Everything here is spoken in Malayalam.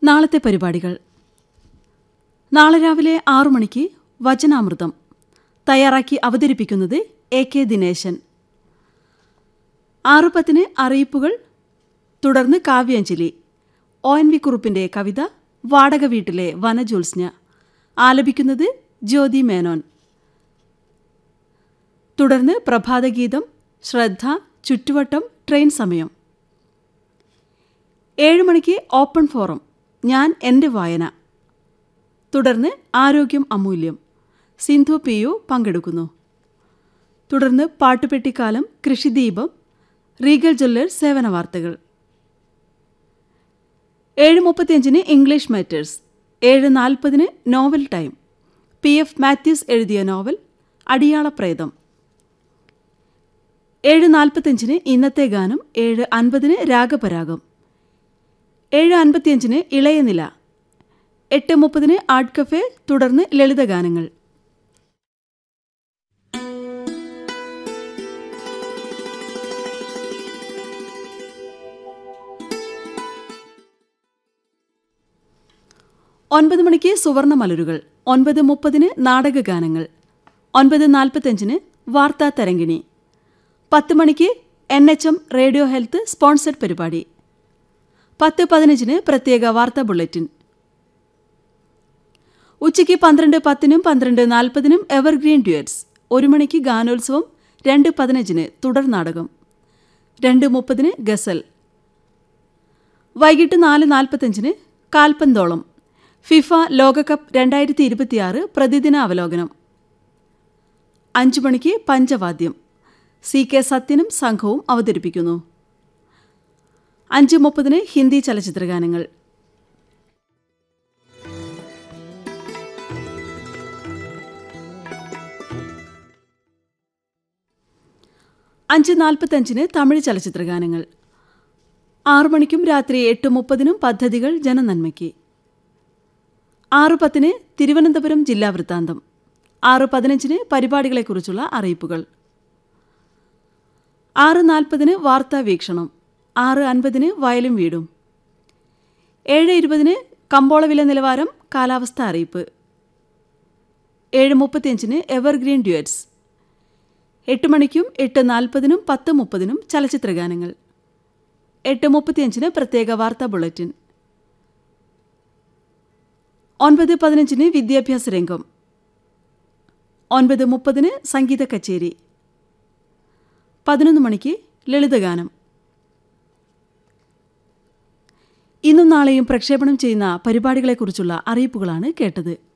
നാളത്തെ പരിപാടികൾ നാളെ രാവിലെ ആറു മണിക്ക് വചനാമൃതം തയ്യാറാക്കി അവതരിപ്പിക്കുന്നത് എ കെ ദിനേശൻ ആറു പത്തിന് അറിയിപ്പുകൾ തുടർന്ന് കാവ്യാഞ്ജലി ഒ എൻ വി കുറുപ്പിന്റെ കവിത വാടക വീട്ടിലെ വനജോത്സ്ന ആലപിക്കുന്നത് ജ്യോതി മേനോൻ തുടർന്ന് പ്രഭാതഗീതം ശ്രദ്ധ ചുറ്റുവട്ടം ട്രെയിൻ സമയം ഏഴ് മണിക്ക് ഓപ്പൺ ഫോറം ഞാൻ എൻ്റെ വായന തുടർന്ന് ആരോഗ്യം അമൂല്യം സിന്ധു പി യു പങ്കെടുക്കുന്നു തുടർന്ന് പാട്ടുപെട്ടിക്കാലം കൃഷിദീപം റീഗൽ ജ്വല്ലേഴ്സ് സേവന വാർത്തകൾ ഏഴ് മുപ്പത്തിയഞ്ചിന് ഇംഗ്ലീഷ് മാറ്റേഴ്സ് ഏഴ് നാൽപ്പതിന് novel time P F Mathews എഴുതിയ നോവൽ അടിയാളപ്രേതം ഏഴ് നാൽപ്പത്തഞ്ചിന് ഇന്നത്തെ ഗാനം ഏഴ് അൻപതിന് രാഗപരാഗം ഏഴ് അൻപത്തിയഞ്ചിന് ഇളയനില എട്ട് മുപ്പതിന് ആർട്ട് കഫേ തുടർന്ന് ലളിതഗാനങ്ങൾ ഒൻപത് മണിക്ക് സുവർണ മലരുകൾ ഒൻപത് മുപ്പതിന് നാടകഗാനങ്ങൾ ഒൻപത് നാൽപ്പത്തഞ്ചിന് വാർത്താ തരങ്കിണി പത്ത് മണിക്ക് N H M radio health sponsored പരിപാടി പത്ത് പതിനഞ്ചിന് പ്രത്യേക വാർത്താ ബുള്ളറ്റിൻ ഉച്ചയ്ക്ക് പന്ത്രണ്ട് പത്തിനും പന്ത്രണ്ട് നാൽപ്പതിനും എവർഗ്രീൻ ഡ്യുവറ്റ്സ് ഒരു മണിക്ക് ഗാനോത്സവം രണ്ട് പതിനഞ്ചിന് തുടർ നാടകം രണ്ട് മുപ്പതിന് ഗസൽ വൈകിട്ട് നാല് നാൽപ്പത്തഞ്ചിന് കാൽപന്തോളം ഫിഫ ലോകകപ്പ് രണ്ടായിരത്തി ഇരുപത്തിയാറ് പ്രതിദിന അവലോകനം അഞ്ചു മണിക്ക് പഞ്ചവാദ്യം സി കെ സത്യനും സംഘവും അവതരിപ്പിക്കുന്നു അഞ്ച് മുപ്പതിന് ഹിന്ദി ചലച്ചിത്രഗാനങ്ങൾ അഞ്ച് നാൽപ്പത്തഞ്ചിന് തമിഴ് ചലച്ചിത്രഗാനങ്ങൾ ആറു മണിക്കും രാത്രി എട്ട് മുപ്പതിനും പദ്ധതികൾ ജനനന്മയ്ക്ക് ആറു പത്തിന് തിരുവനന്തപുരം ജില്ലാ വൃത്താന്തം ആറ് പതിനഞ്ചിന് പരിപാടികളെക്കുറിച്ചുള്ള അറിയിപ്പുകൾ ആറ് നാൽപ്പതിന് വാർത്താ വീക്ഷണം ആറ് അൻപതിന് വയലും വീടും ഏഴ് ഇരുപതിന് കമ്പോള വില നിലവാരം കാലാവസ്ഥ അറിയിപ്പ് ഏഴ് മുപ്പത്തിയഞ്ചിന് എവർഗ്രീൻ ഡ്യുവറ്റ്സ് എട്ട് മണിക്കും എട്ട് നാൽപ്പതിനും പത്ത് മുപ്പതിനും ചലച്ചിത്രഗാനങ്ങൾ എട്ട് മുപ്പത്തിയഞ്ചിന് പ്രത്യേക വാർത്താ ബുള്ളറ്റിൻ ഒൻപത് പതിനഞ്ചിന് വിദ്യാഭ്യാസ രംഗം ഒൻപത് മുപ്പതിന് സംഗീത കച്ചേരി പതിനൊന്ന് മണിക്ക് ലളിതഗാനം ഇന്നും നാളെയും പ്രക്ഷേപണം ചെയ്യുന്ന പരിപാടികളെക്കുറിച്ചുള്ള അറിയിപ്പുകളാണ് കേട്ടത്